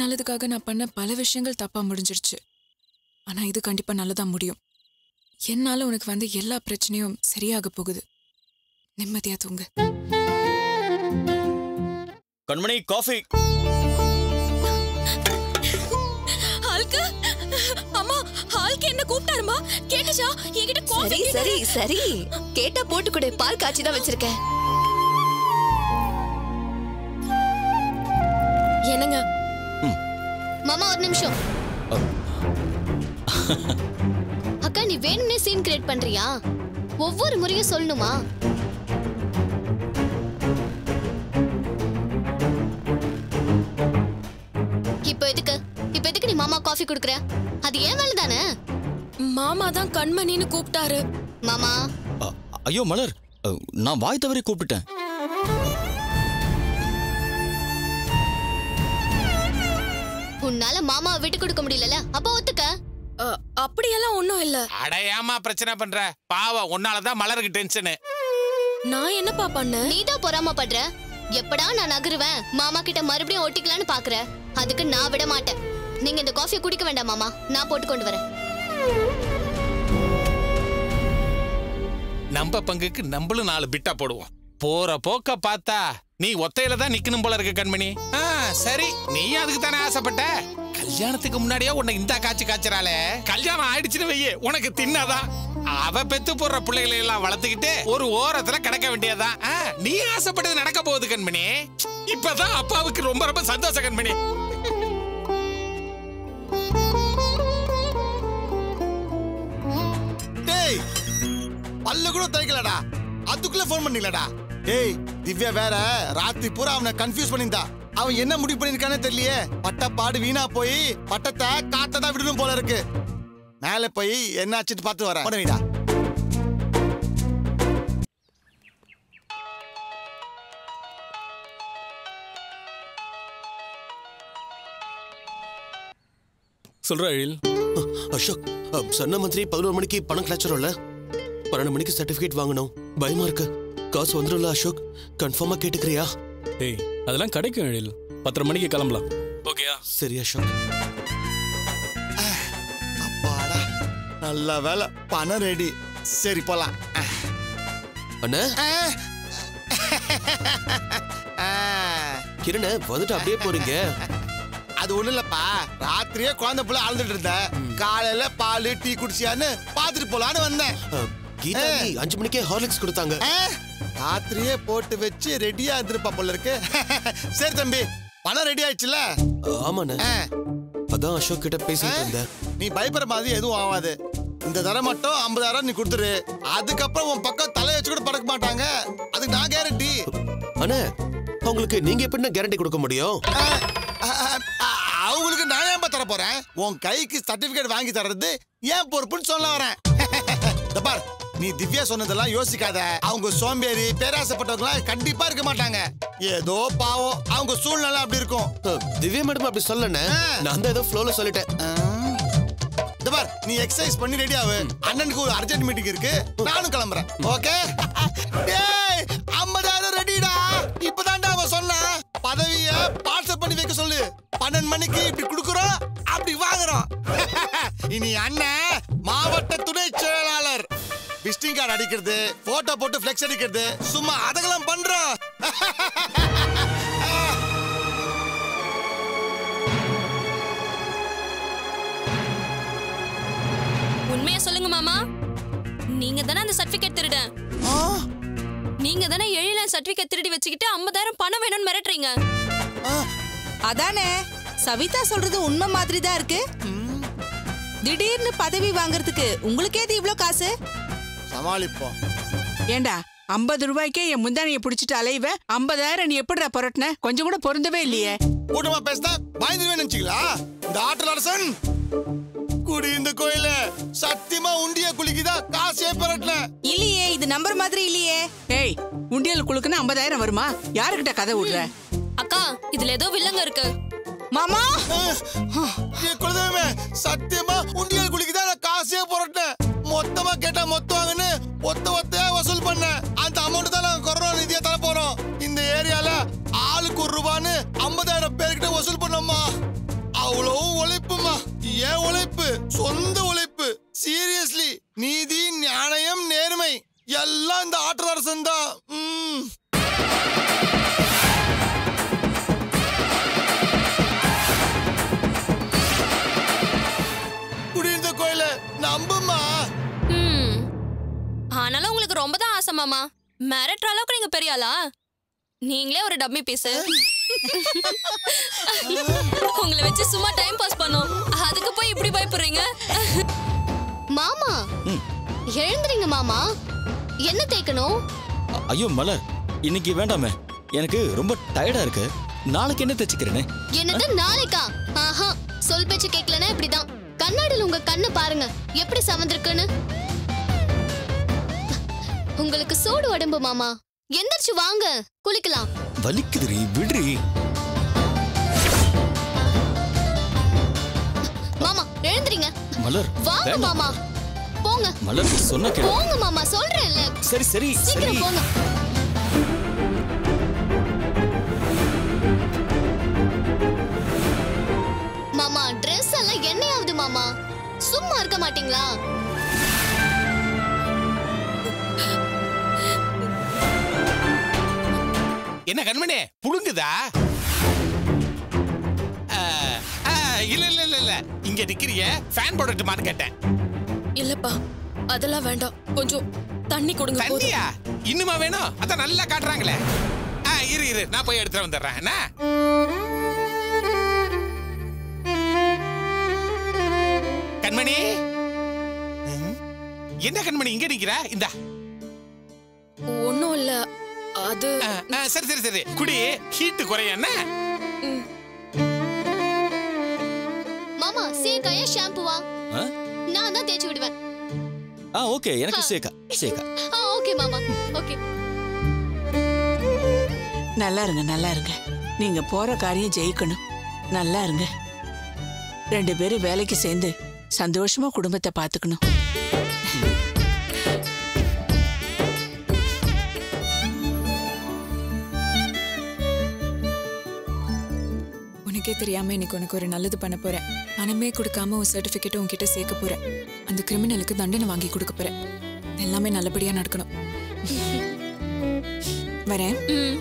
நல்லதுக்காக நான் பண்ண பல விஷயங்கள் தப்பா முடிஞ்சிருச்சு ஆனா இது கண்டிப்பா நல்லதா முடியும் என்னால உனக்கு வந்த எல்லா பிரச்சனையும் சரியாக போகுது நிம்மதியா தூங்கு கண்மணி காஃபி ஹால்க்கு அம்மா ஹால்க்கு என்ன கூப்பிட்டாருமா கேட்டுச்சா என்கிட்ட சரி சரி சரி கேட்டா போட்டு கொடு பால் காய்ச்சி தான் வச்சிருக்கேன் என்னங்க மாமா ஒரு நிமிஷம் அக்கா நீ வேணும்னே சீன் கிரியேட் பண்றியா ஒவ்வொரு முறையும் சொல்லணுமா இப்போ எதுக்கு இப்போ எதுக்கு நீ மாமா காஃபி குடுக்குற அது ஏன் வேலை தானே மாமா தான் கண்மணின்னு கூப்பிட்டாரு மாமா அ- ஐயோ மலர் அ, நான் வாய் தவறி கூப்பிட்டுட்டேன் உன்னால மாமாவை விட்டு கொடுக்க முடியலல அப்ப ஒத்துக்க அ, அப்படியெல்லாம் ஒண்ணும் இல்ல அட ஏமா பிரச்சனை பண்ற பாவம் உன்னாலதான் மலருக்கு டென்ஷனு நான் என்னப்பா பண்ணேன் நீதான் பொறாம படுற எப்படா நான் நகருவேன் மாமா கிட்ட மறுபடியும் ஒட்டிக்கலான்னு பாக்குற அதுக்கு நான் விட மாட்டேன் நீங்க இந்த காஃபியை குடிக்க வேண்டாம் மாமா நான் போட்டு கொண்டு வரேன் நம்ம பங்குக்கு நம்மளும் நாலு பிட்டா போடுவோம் போற போக்க பார்த்தா நீ ஒத்தையில தான் நிக்கணும் போல இருக்கு கண்மணி ஆ, சரி நீ அதுக்கு தானே ஆசைப்பட்ட கல்யாணத்துக்கு முன்னாடியே உன்னை இந்த காய்ச்சி காய்ச்சறாளே கல்யாணம் ஆயிடுச்சுன்னு வையே உனக்கு தின்னாதான் அவ பெத்து போடுற பிள்ளைகளை எல்லாம் வளர்த்துக்கிட்டு ஒரு ஓரத்துல கிடக்க வேண்டியதான் ஆ, நீ ஆசைப்பட்டது நடக்க போகுது கண்மணி இப்பதான் அப்பாவுக்கு ரொம்ப ரொம்ப சந்தோஷம் கண்மணி டேய் பல்லு கூட தைக்கலடா அதுக்குள்ள ஃபோன் பண்ணீங்களடா டேய் திவ்யா வேற ராத்திரி பூரா அவனை கன்ஃபியூஸ் பண்ணியிருந்தா அவன் என்ன முடிவு பண்ணிருக்கானே தெரியலையே பட்ட பாடு வீணா போய் பட்டத்தை காத்த தான் விடணும் போல இருக்கு மேலே போய் என்ன ஆச்சுட்டு பார்த்து வரேன் உடனேடா சொல்ற எழில் அசோக் அ, சொன்ன மாதிரி பதினோரு மணிக்கு பணம் கிடைச்சிரும்ல பன்னெண்டு மணிக்கு சர்டிபிகேட் வாங்கணும் பயமா இருக்கு காசு வந்துடும்ல அசோக் கன்ஃபார்மா கேட்டுக்கிறியா டேய் அதெல்லாம் கிடைக்கும் எழில் பத்தரை மணிக்கு கிளம்பலாம் ஓகேயா சரி அசோக் அப்பாடா நல்ல வேலை பணம் ரெடி சரி போலாம் அண்ணா கிரண வந்துட்டு அப்படியே போறீங்க அது ஒண்ணு இல்லப்பா ராத்திரியே குழந்தை புள்ள அழுதுட்டு இருந்த காலையில பால் டீ குடிச்சியான்னு பாத்துட்டு போலான்னு வந்தேன் அ, கீதா நீ அஞ்சு மணிக்கே ஹார்லிக்ஸ் கொடுத்தாங்க ஆ, ராத்திரியே போட்டு வச்சு ரெடியா இருந்திருப்பா போல இருக்கு சரி தம்பி பணம் ரெடி ஆயிடுச்சுல ஆமாண்ணே ஆ, அதான் அசோக் கிட்ட பேசிட்டு இருந்தேன் நீ பயப்படுற மாதிரி எதுவும் ஆகாது இந்த தடவை மட்டும் ஐம்பதாயிரம் நீ கொடுத்துரு அதுக்கப்புறம் உன் பக்கம் தலையை வச்சு கூட பறக்க மாட்டாங்க அதுக்கு நான் கேரண்டி அண்ணே அவங்களுக்கு நீங்க எப்படின்னா கேரண்டி கொடுக்க முடியும் அவங்களுக்கு நான் ஏன்பா தர போறேன் உன் கைக்கு சர்டிபிகேட் வாங்கி தர்றது ஏன் பொறுப்புன்னு சொல்ல வரேன் இந்த பார் நீ திவ்யா சொன்னதெல்லாம் யோசிக்காத அவங்க சோம்பேறி பேராசைப்பட்டவங்க கண்டிப்பா இருக்க மாட்டாங்க ஏதோ பாவம் அவங்க சூழ்நிலை அப்படி இருக்கும் அ, திவ்யா மேடம் அப்படி சொல்லண்ணே ஆ. நான் தான் ஏதோ ஃப்ளோல சொல்லிட்டேன் இந்த பார் நீ எக்ஸசைஸ் பண்ணி ரெடி ஆகு அண்ணனுக்கு ஒரு அர்ஜென்ட் மீட்டிங் இருக்கு நானும் கிளம்புறேன் ஓகே டேய் ஐம்பதாயிரம் ரெடிடா இப்பதான்டா அவன் சொன்னா பதவிய பார்சல் பண்ணி வைக்க சொல்லு பன்னெண்டு மணிக்கு இப்படி குடுக்குறோம் அப்படி வாங்குறோம் இனி அண்ணன் மாவட்ட துணை செயலாளர் விசிட்டிங் கார்டு அடிக்கிறது போட்டோ போட்டு ஃபிளெக்ஸ் அடிக்கிறது சும்மா அதெல்லாம் பண்றோம் உண்மையா சொல்லுங்க மாமா நீங்க தானே அந்த சர்டிபிகேட் திருட நீங்க தானே எழில சர்டிபிகேட் திருடி வச்சுக்கிட்டு ஐம்பதாயிரம் பணம் வேணும்னு மிரட்டுறீங்க அதானே சவிதா சொல்றது உண்மை மாதிரி தான் இருக்கு திடீர்னு பதவி வாங்குறதுக்கு உங்களுக்கே இது இவ்ளோ காசு சமாளிப்போம் ஏண்டா ஐம்பது ரூபாய்க்கே என் முந்தானிய பிடிச்சிட்டு அலைவ ஐம்பதாயிரம் நீ எப்படிடா புரட்டின கொஞ்சம் கூட பொருந்தவே இல்லையே கூட்டமா பேசினா பயந்துருவேன் நினைச்சீங்களா இந்த ஆற்றல் அரசன் குடி இந்த கோயில சத்தியமா உண்டிய குளிக்குதா காசே பெறட்டல இல்லையே இது நம்பர் மாதிரி இல்லையே ஏய் உண்டியல் குழுக்குன்னு ஐம்பதாயிரம் வருமா யாருக்கிட்ட கதை விடுற அக்கா இதுல ஏதோ வில்லங்க இருக்கு மாமா என் குலதெய்வமே சத்தியமா உண்டியல் குளிக்குதா நான் காசே புரட்டேன் மொத்தமா கேட்டா மொத்தம் வாங்கன்னு ஒத்த ஒத்தையா வசூல் பண்ணேன் அந்த அமௌண்ட் தான் நாங்க கொரோனா நிதியா தர போறோம் இந்த ஏரியால ஆளுக்கு ஒரு ரூபான்னு ஐம்பதாயிரம் பேர்கிட்ட வசூல் பண்ணோம்மா அவ்வளவு உழைப்புமா ஏன் உழைப்பு சொந்த உழைப்பு சீரியஸ்லி நீதி நியாயம் நேர்மை எல்லாம் இந்த ஆற்றல் அரசன் தான் ம். குடியிருந்த கோயில நம்புமா ம். ஆனாலும் உங்களுக்கு ரொம்ப தான் ஆசை மாமா மிரட்டுற அளவுக்கு நீங்க பெரிய ஆளா நீங்களே ஒரு டம்மி பீஸ் உங்களை வச்சு சும்மா டைம் பாஸ் பண்ணோம் அதுக்கு போய் இப்படி பயப்படுறீங்க மாமா எழுந்துறீங்க மாமா என்ன தேய்க்கணும் அ- ஐயோ மலர் இன்னைக்கு வேண்டாமே எனக்கு ரொம்ப டயர்டா இருக்கு நாளைக்கு என்ன தைச்சுக்கிறேனே என்னது நாளைக்கா ஆஹா சொல் பேச்சு கேட்கலனா இப்படிதான் கண்ணாடியில் உங்க கண்ணு பாருங்க எப்படி சமந்திருக்குன்னு உங்களுக்கு சூடு உடம்பு மாமா எந்திரிச்சு வாங்க குளிக்கலாம் வலிக்குதுரி விடுறி மாமா எழுந்துறீங்க மலர் வாங்க வேண்டாம். மாமா போங்க மலர் சொன்ன கேளு போங்க மாமா சொல்றேன்ல சரி சரி சரி சீக்கிரம் போங்க மாமா ட்ரெஸ் எல்லாம் என்னையாவது மாமா சும்மா இருக்க மாட்டீங்களா என்ன கண்மணி புழுங்குதா ஆ, ஆ, இல்ல இல்ல இல்ல இல்ல இங்க நிக்கிறிய ஃபேன் போடட்டுமான்னு கேட்டேன் இல்லப்பா அதெல்லாம் வேண்டாம் கொஞ்சம் தண்ணி கொடுங்க தண்ணியா இன்னுமா வேணும் அதான் நல்லா காட்டுறாங்களே ஆ இரு இரு நான் போய் எடுத்துட்டு வந்துடுறேன் என்ன கண்மணி என்ன கண்மணி இங்க நிக்கிற இந்தா ஒன்றும் இல்ல அது ஆ, ஆ, சரி சரி சரி குடி ஹீட் குறைய என்ன மாமா சீக்காயா ஷாம்புவா ஆ? நான் தான் தேய்ச்சி விடுவேன் ஆ ஓகே எனக்கு சேக்கா சேக்கா ஆ ஓகே மாமா ஓகே நல்லா இருங்க நல்லா இருங்க நீங்க போற காரியம் ஜெயிக்கணும் நல்லா இருங்க ரெண்டு பேரும் வேலைக்கு சேர்ந்து சந்தோஷமா குடும்பத்தை பாத்துக்கணும் உனக்கே தெரியாம இன்னைக்கு உனக்கு ஒரு நல்லது பண்ண போறேன் பணமே கொடுக்காம ஒரு சர்டிபிகேட் உன்கிட்ட சேர்க்க போறேன் அந்த கிரிமினலுக்கு தண்டனை வாங்கி கொடுக்க போறேன் எல்லாமே நல்லபடியா நடக்கணும் வரேன் ம்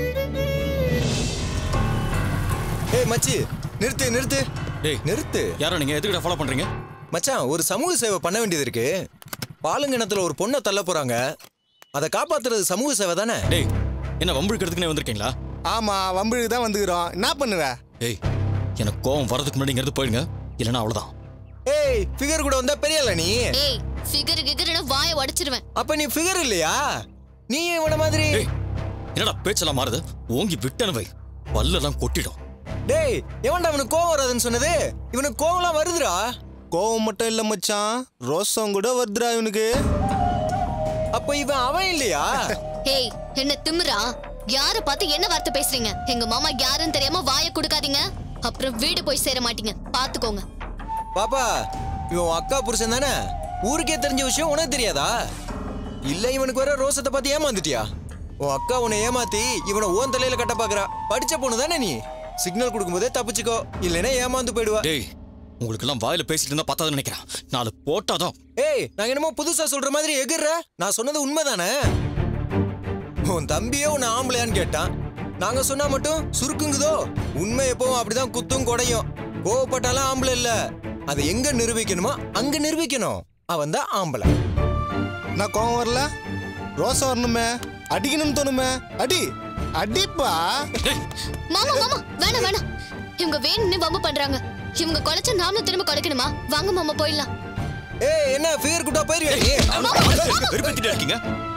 ஏய் மச்சி நிறுத்து நிறுத்து டேய் நிறுத்து யாரோ நீங்க எதுக்கிட்ட ஃபாலோ பண்றீங்க மச்சான் ஒரு சமூக சேவை பண்ண வேண்டியது இருக்கு பாலுங்கிணத்துல ஒரு பொண்ணை தள்ள போறாங்க அதை காப்பாத்துறது சமூக சேவை தானே டேய் என்ன வம்பிழுக்கிறதுக்குனே வந்திருக்கீங்களா ஆமா வம்பிழுக்கு தான் வந்துக்கிறோம் என்ன பண்ணுவ டேய் எனக்கு கோவம் வரதுக்கு முன்னாடி இங்க இருந்து போயிடுங்க இல்லைன்னா அவ்வளவுதான் ஏய் ஃபிகர் கூட வந்தா பெரியல நீ ஏய் ஃபிகர் கிகர்னு வாயை உடைச்சிருவேன் அப்ப நீ ஃபிகர் இல்லையா நீ இவன மாதிரி டேய் என்னடா பேச்செல்லாம் மாறுது ஓங்கி விட்டனு வை பல்லெல்லாம் கொட்டிடும் டேய் எவன்டா அவனுக்கு கோவம் வராதுன்னு சொன்னது இவனுக்கு கோவம்லாம் வருதுடா கோவம் மட்டும் இல்ல மச்சான் ரோசம் கூட வருதுடா இவனுக்கு அப்ப இவன் அவன் இல்லையா ஏய் என்ன திமிரா யார பார்த்து என்ன வார்த்தை பேசுறீங்க எங்க மாமா யாருன்னு தெரியாம வாயை கொடுக்காதீங்க அப்புறம் வீடு போய் சேர மாட்டீங்க பாத்துக்கோங்க பாப்பா இவன் உன் அக்கா புருஷன் தானே ஊருக்கே தெரிஞ்ச விஷயம் உனக்கு தெரியாதா இல்ல இவனுக்கு வர ரோசத்தை பார்த்து ஏமாந்துட்டியா உன் அக்கா உன்னை ஏமாத்தி இவனை ஓன் தலையில கட்ட பாக்குறா படிச்ச பொண்ணு தானே நீ சிக்னல் கொடுக்கும்போதே தப்பிச்சுக்கோ இல்லைன்னா ஏமாந்து போயிடுவா டேய் உங்களுக்கு எல்லாம் வாயில பேசிட்டு இருந்தா பத்தாதுன்னு நினைக்கிறேன் நாலு போட்டாதான் ஏய் நான் என்னமோ புதுசா சொல்ற மாதிரி எகிர்ற நான் சொன்னது உண்மைதானே உன் தம்பியே உன்னை ஆம்பளையான்னு கேட்டான் நாங்க சொன்னா மட்டும் சுருக்குங்குதோ உண்மை எப்பவும் அப்படிதான் குத்தும் குடையும் கோவப்பட்டாலும் ஆம்பளை இல்ல அதை எங்க நிரூபிக்கணுமோ அங்க நிரூபிக்கணும் அவன் தான் ஆம்பளை நான் கோவம் வரல ரோசம் வரணுமே அடிக்கணும்னு தோணுமே அடி அடிப்பா மாமா மாமா வேணாம் வேணாம் இவங்க வேணும்னு வம்பு பண்றாங்க இவங்க குலைச்சா நாமளும் திரும்ப குலைக்கணுமா வாங்க மாமா போயிடலாம் ஏய் என்ன ஃபிகர் குட்டா போயிருவியா நீ வெறுப்பேத்திட்டே இருக்கீங்க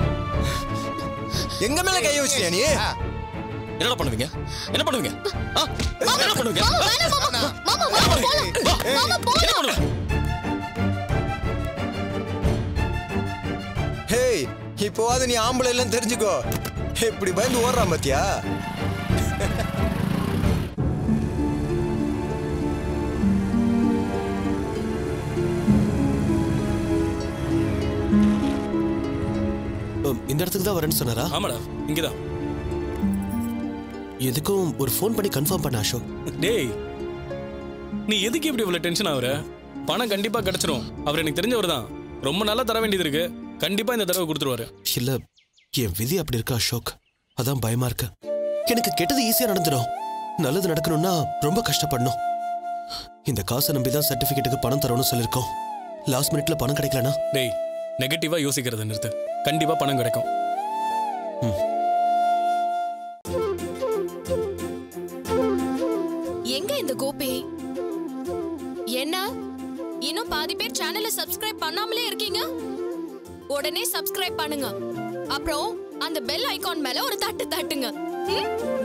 எங்க மேல கைய வச்சியா நீ என்னடா பண்ணுவீங்க என்ன பண்ணுவீங்க ஆ? என்ன பண்ணுவீங்க மாமா வேணாம் மாமா மாமா வாங்க போலாம் மாமா என்ன போலாம் பண்ணுவேன் ஹேய் இப்போவாது நீ ஆம்பளை இல்லைன்னு தெரிஞ்சுக்கோ இப்படி பயந்து ஓடுறான் பாத்தியா உம், இந்த இடத்துக்கு தான் வரேன்னு சொன்னாரா ஆமாடா இங்கதான் எதுக்கும் ஒரு ஃபோன் பண்ணி கன்ஃபார்ம் பண்ண அசோக் டேய் நீ எதுக்கு இப்படி இவ்வளவு டென்ஷன் ஆகுற பணம் கண்டிப்பா கிடைச்சிரும் அவர் எனக்கு தெரிஞ்சவர் தான் ரொம்ப நாளா தர வேண்டியது இருக்கு கண்டிப்பா இந்த தடவை கொடுத்துருவாரு இல்ல என் விதி அப்படி இருக்கா அசோக் அதான் பயமா இருக்கு எனக்கு கெட்டது ஈஸியா நடந்துடும் நல்லது நடக்கணும்னா ரொம்ப கஷ்டப்படணும் இந்த காசை நம்பி தான் சர்டிபிகேட்டுக்கு பணம் தரணும்னு சொல்லியிருக்கோம் லாஸ்ட் மினிட்ல பணம் கிடைக்கலனா டேய் நெகட்டிவா யோசிக்கிறத நிறுத்து கண்டிப்பா பணம் கிடைக்கும் எங்க இந்த கோபி என்ன இன்னும் பாதி பேர் சேனலை சப்ஸ்கிரைப் பண்ணாமலே இருக்கீங்க உடனே சப்ஸ்கிரைப் பண்ணுங்க அப்புறம் அந்த பெல் ஐகான் மேல ஒரு தட்டு தட்டுங்க ம்?